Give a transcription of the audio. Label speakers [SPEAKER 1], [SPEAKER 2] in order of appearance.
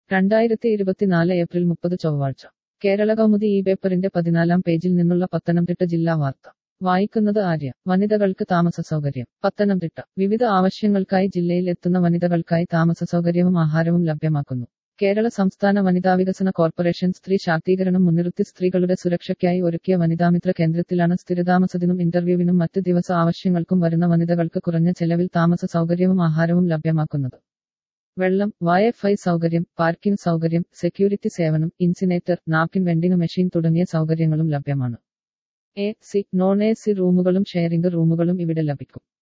[SPEAKER 1] രണ്ടായിരത്തി ഇരുപത്തിനാല് ഏപ്രിൽ മുപ്പത് ചൊവ്വാഴ്ച കേരള കൗമുദി ഈ പേപ്പറിന്റെ പതിനാലാം പേജിൽ നിന്നുള്ള പത്തനംതിട്ട ജില്ലാ വാർത്ത വായിക്കുന്നത് ആര്യ വനിതകൾക്ക് താമസ സൗകര്യം പത്തനംതിട്ട വിവിധ ആവശ്യങ്ങൾക്കായി ജില്ലയിൽ എത്തുന്ന വനിതകൾക്കായി താമസ സൗകര്യവും ആഹാരവും ലഭ്യമാക്കുന്നു കേരള സംസ്ഥാന വനിതാ വികസന കോർപ്പറേഷൻ സ്ത്രീ ശാക്തീകരണം മുൻനിർത്തി സ്ത്രീകളുടെ സുരക്ഷയ്ക്കായി ഒരുക്കിയ വനിതാമിത്ര കേന്ദ്രത്തിലാണ് സ്ഥിരതാമസത്തിനും ഇന്റർവ്യൂവിനും മറ്റ് ദിവസ ആവശ്യങ്ങൾക്കും വരുന്ന വനിതകൾക്ക് കുറഞ്ഞ ചെലവിൽ താമസ സൗകര്യവും ആഹാരവും ലഭ്യമാക്കുന്നത് വെള്ളം വൈഫൈ സൗകര്യം പാർക്കിംഗ് സൗകര്യം സെക്യൂരിറ്റി സേവനം ഇൻസിനേറ്റർ നാപ്കിൻ വെൻഡിംഗ് മെഷീൻ തുടങ്ങിയ സൗകര്യങ്ങളും ലഭ്യമാണ് A C non A C റൂമുകളും ഷെയറിംഗ് റൂമുകളും ഇവിടെ ലഭിക്കും